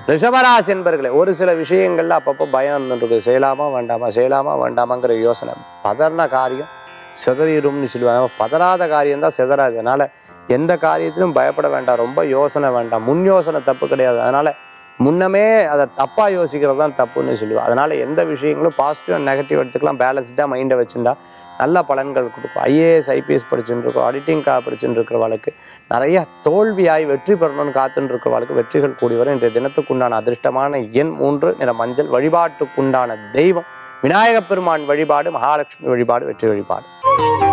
ரிஷபராசி என்பர்களே ஒரு சில விஷயங்கள்ல அப்பப்போ பயம் இருந்துருக்கு செய்யலாமா வேண்டாமா செய்யலாமா வேண்டாமாங்கிற யோசனை பதறின காரியம் சிதறிடும்னு சொல்லுவாங்க பதறாத காரியம் தான் சிதறாது அதனால எந்த காரியத்திலும் பயப்பட வேண்டாம் ரொம்ப யோசனை வேண்டாம் முன் யோசனை தப்பு கிடையாது அதனால முன்னமே அதை தப்பா யோசிக்கிறது தான் தப்புன்னு சொல்லுவாள் அதனால எந்த விஷயங்களும் பாசிட்டிவ் அண்ட் நெகட்டிவ் எடுத்துக்கலாம் பேலன்ஸ்டாக மைண்டை வச்சுருந்தா நல்ல பலன்கள் கொடுக்கும் ஐஏஎஸ் ஐபிஎஸ் படிச்சுட்டு இருக்கோம் ஆடிட்டிங் கா படிச்சுட்டு இருக்கிறவளுக்கு நிறைய தோல்வியாய் வெற்றி பெறணும்னு காத்துட்டு இருக்கிறவளுக்கு வெற்றிகள் கூடி வரும் இன்றைய தினத்துக்குண்டான அதிர்ஷ்டமான எண் மூன்று நிற மஞ்சள் வழிபாட்டுக்குண்டான தெய்வம் விநாயகப் பெருமான் வழிபாடு மகாலட்சுமி வழிபாடு வெற்றி வழிபாடு